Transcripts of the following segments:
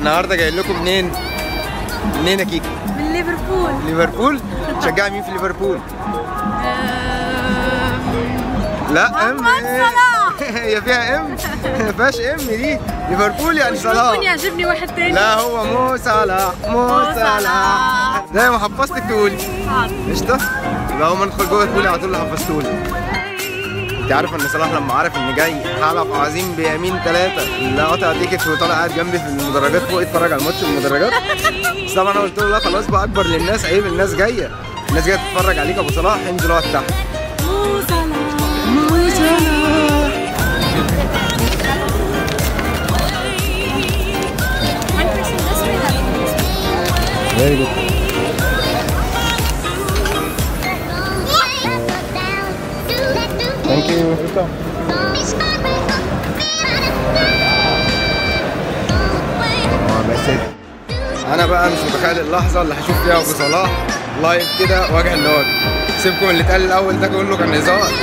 النهارده جاي لكم منين؟ منين يا كيكي؟ من ليفربول ليفربول؟ تشجعي مين في ليفربول؟ لا ام محمد صلاح. هي فيها ام ما فيهاش ام دي ليفربول يعني ممكن صلاح يعجبني واحد تاني لا هو مو صلاح مو مو صلاح صلاح. زي ما حفظتك تقولي حاضر. قشطة؟ يبقى أول ما ندخل جوه تقولي على طول اللي حفظتولي انت عارف ان صلاح لما عرف ان جاي حلف عظيم بيمين ثلاثة لا قاطع تيكت وطالع قاعد جنبي في المدرجات فوق يتفرج على الماتش في المدرجات بس طبعا انا قلت له لا خلاص بقى اكبر للناس عيب الناس جايه الناس جايه تتفرج عليك يا ابو صلاح انزل اقعد تحت مو صلاح Very good. Thank you. اه بس انا بقى مش متخيل اللحظه اللي هشوف فيها ابو صلاح لايف كده وجها لوجه سيبكم اللي اتقال الاول ده كله كان هزار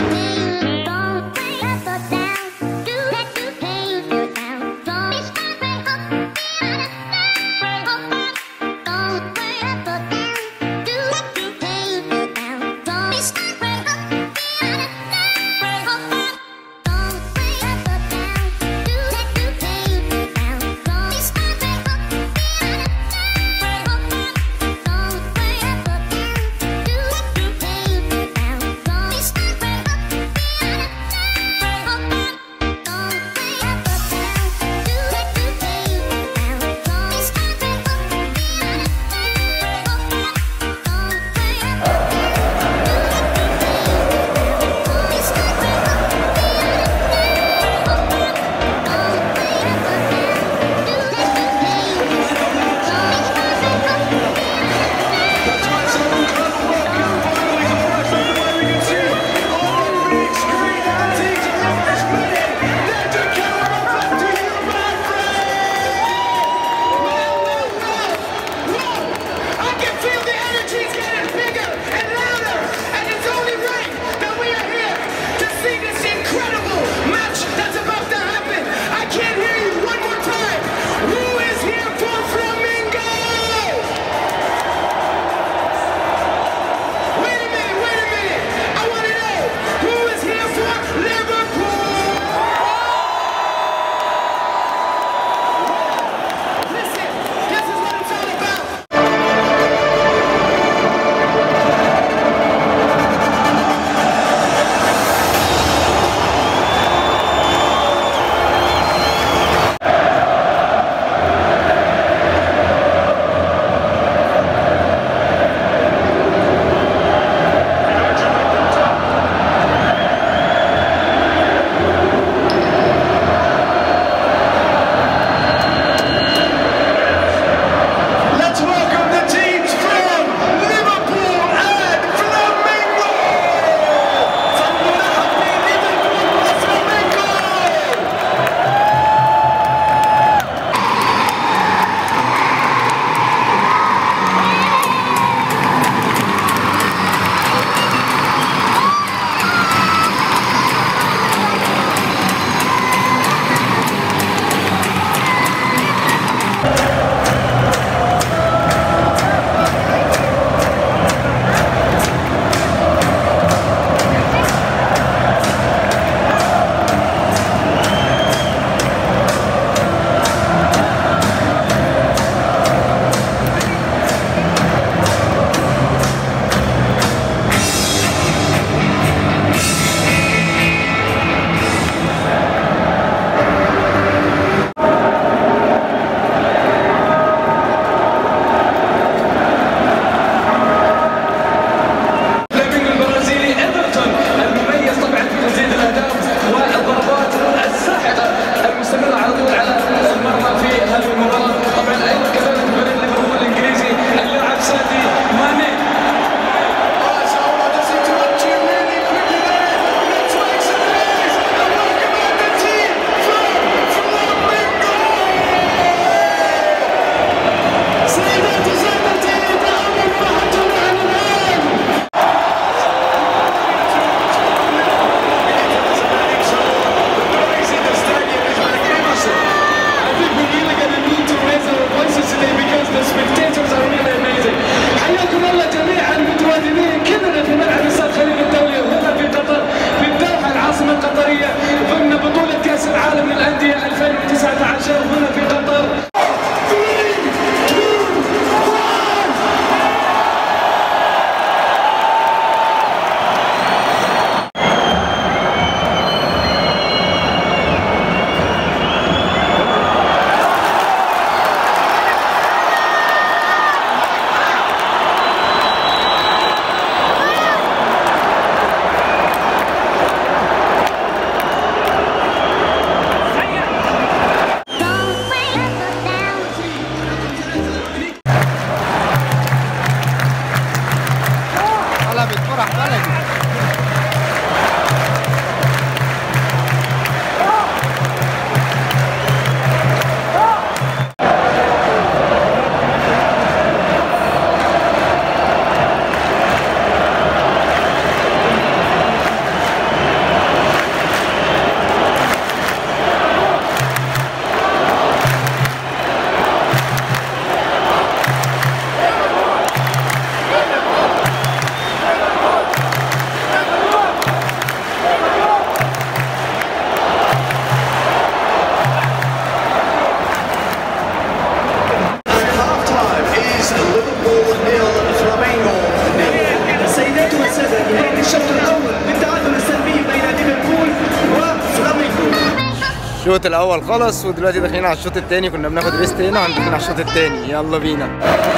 الشوط الاول خلص ودلوقتي داخلين على الشوط الثاني كنا بناخد ريست هنا هندخل على الشوط الثاني يلا بينا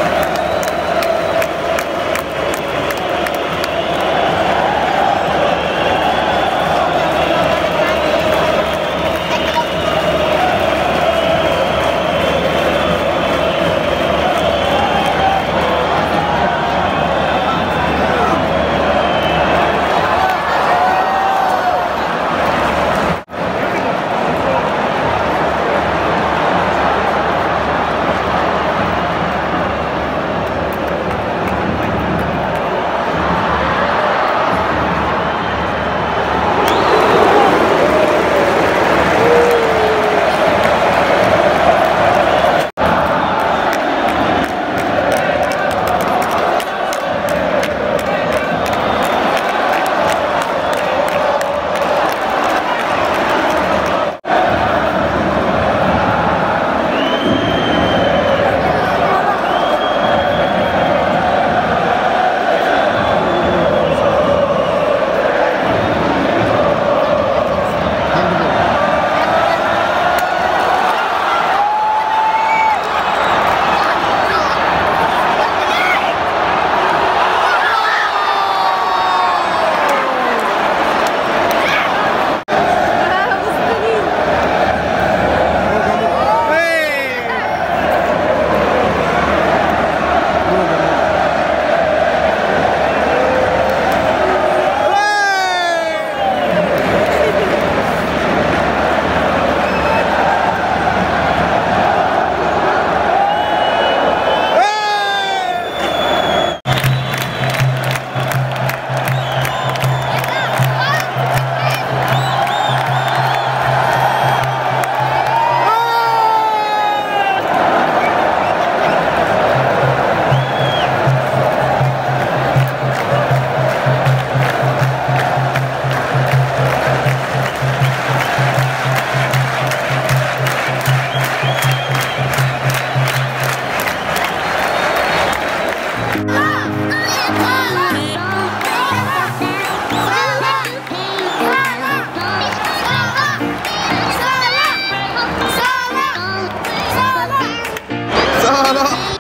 صلاح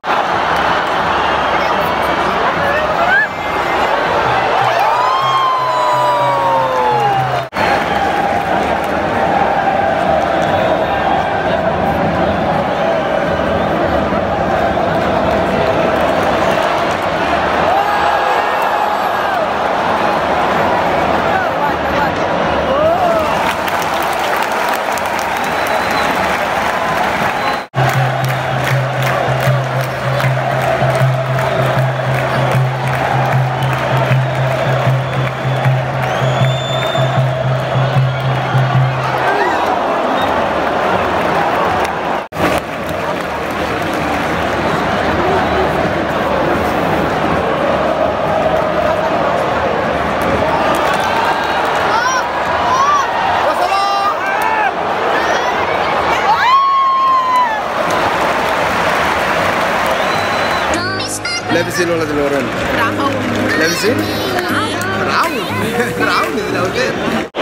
لابس ايه الولد اللي ورانا؟ فرعون لابس ايه؟ فرعون فرعون الاولاد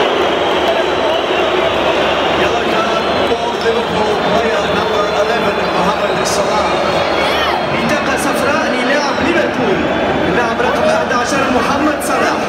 Yellow card for Liverpool player number 11 Mohamed Salah. بطاقة صفراء للاعب ليفربول اللاعب رقم 11 محمد صلاح.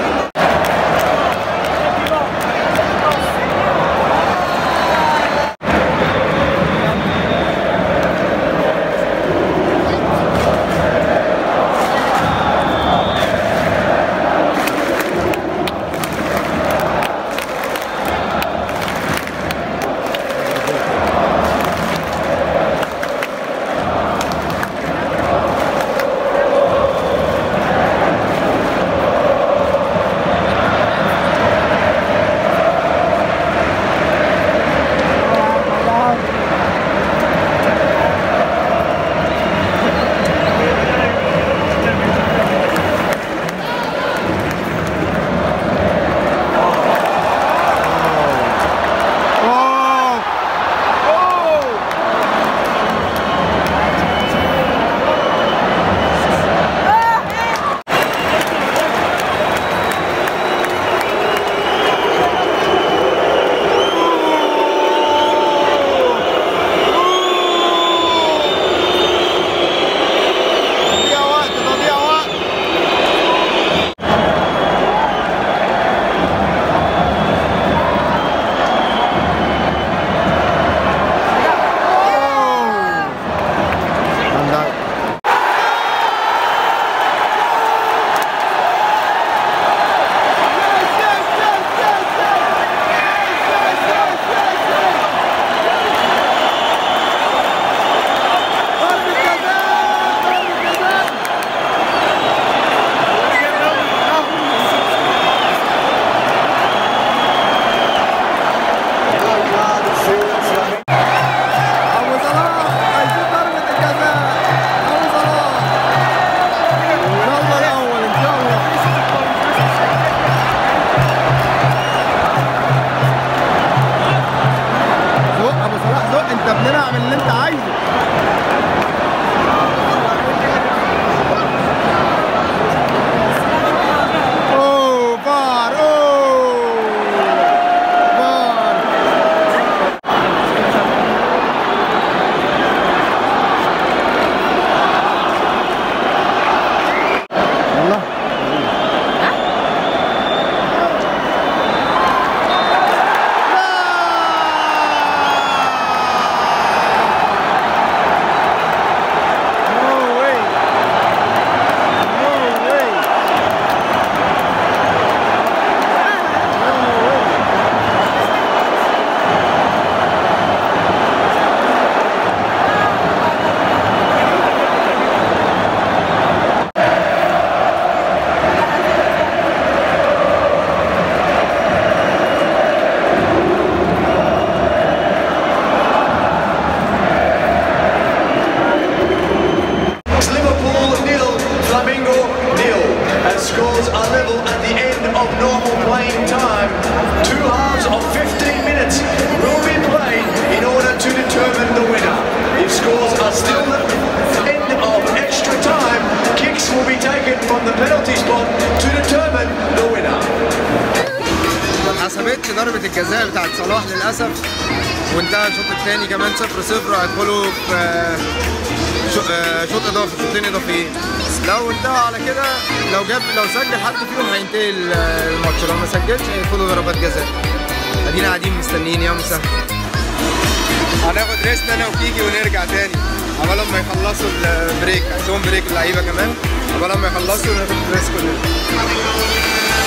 سجلش ضربه الجزاء بتاعت صلاح للاسف وانتهى الشوط الثاني كمان 0 0 هيدخلوا في آه، شو- آه، شوط اضافي شوطين اضافيين لو انتهى على كده لو جاب لو سجل حد فيهم هينتهي ال- الماتش لو ما سجلش هيدخلوا ضربات جزاء ادينا قاعدين مستنيين يا مسهل هناخد ريست انا وكيكي ونرجع تاني عقبال ما يخلصوا البريك عندهم بريك اللعيبه كمان عقبال ما يخلصوا ناخد ريست كلنا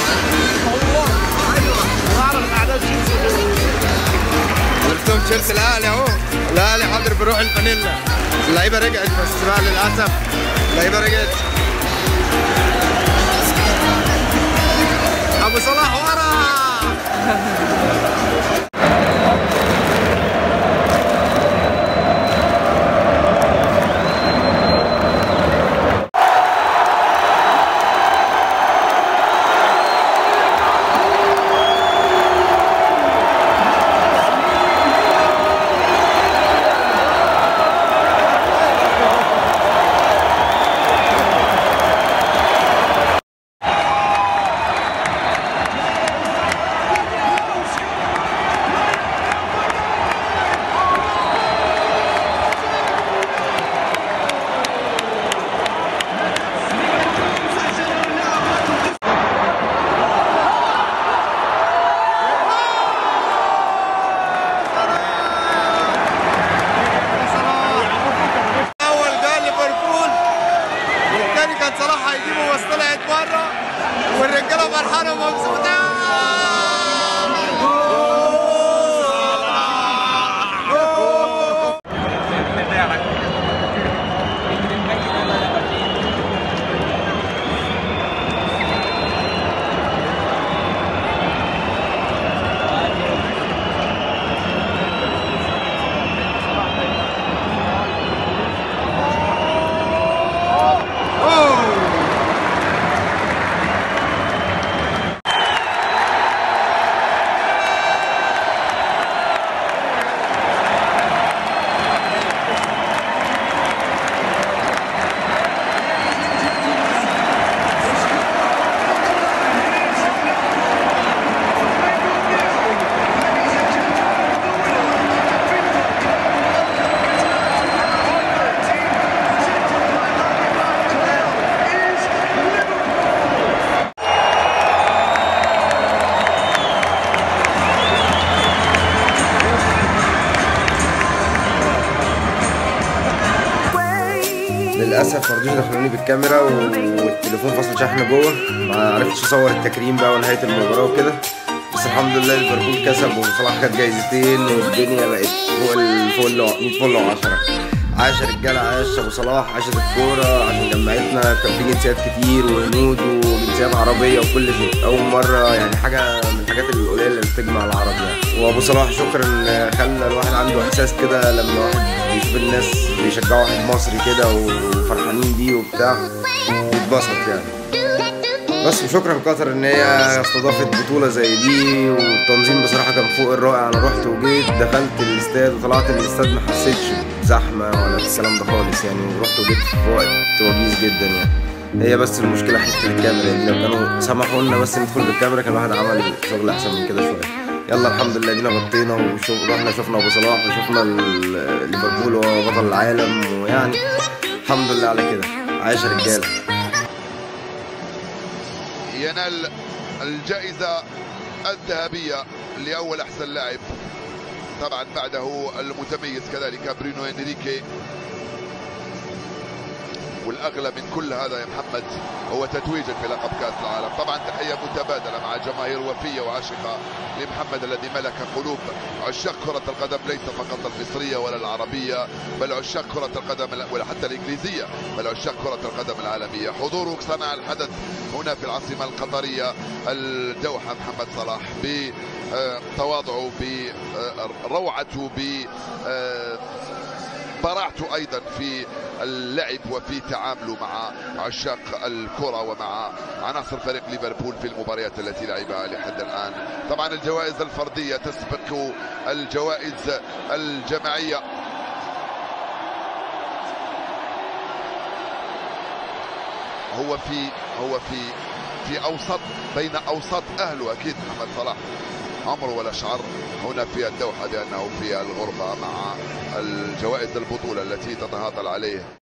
عرفتهم تيشيرت الاهلي اهو الاهلي حاضر بروح الفانيلا اللعيبه رجعت بس بقى للاسف اللعيبه رجعت ابو صلاح ورا اول جول ليفربول والتاني كان صلاح هيجيبه بس طلعت بره والرجاله فرحانه ومبسوطه للاسف ما رضوش يدخلوني بالكاميرا والتليفون فصل شحن جوه ما عرفتش اصور التكريم بقى ونهايه المباراه وكده بس الحمد لله ليفربول كسب وصلاح خد جايزتين والدنيا بقت فوق الفل 100 فل و10 عاش يا رجاله عاش ابو صلاح عاشت الكوره عشان جمعتنا كان في جنسيات كتير وهنود وجنسيات عربيه وكل شيء اول مره يعني حاجه من الحاجات القليله اللي بتجمع العرب يعني وابو صلاح شكرا خلى الواحد عنده احساس كده لما واحد بيشوف الناس بيشجعوا واحد مصري كده وفرحانين بيه وبتاع يتبسط يعني بس وشكرا قطر ان هي استضافت بطوله زي دي والتنظيم بصراحه كان فوق الرائع انا رحت وجيت دخلت الاستاد وطلعت من الاستاد ما حسيتش بزحمه ولا الكلام ده خالص يعني ورحت وجيت في وقت وجيز جدا يعني هي بس المشكله حته الكاميرا دي لو كانوا سمحوا لنا بس ندخل بالكاميرا كان الواحد عمل شغل احسن من كده شويه يلا الحمد لله دينا غطينا وشوف رحنا شفنا ابو صلاح وشفنا ال- ليفربول وهو بطل العالم ويعني الحمد لله على كده عايش يا رجاله ينال الجائزة الذهبية لأول أحسن لاعب طبعا بعده المتميز كذلك برينو انريكي والاغلى من كل هذا يا محمد هو تتويجك بلقب كاس العالم طبعا تحيه متبادله مع جماهير وفيه وعاشقه لمحمد الذي ملك قلوب عشاق كره القدم ليس فقط المصريه ولا العربيه بل عشاق كره القدم ولا حتى الانجليزيه بل عشاق كره القدم العالميه حضورك صنع الحدث هنا في العاصمه القطريه الدوحه محمد صلاح بتواضعه بروعته ب براعته ايضا في اللعب وفي تعامله مع عشاق الكره ومع عناصر فريق ليفربول في المباريات التي لعبها لحد الان طبعا الجوائز الفرديه تسبق الجوائز الجماعيه هو في هو في في اوسط بين اوسط اهله اكيد محمد صلاح عمر ولا شعر هنا في الدوحة لأنه في الغرفة مع الجوائز البطولة التي تتهاطل عليه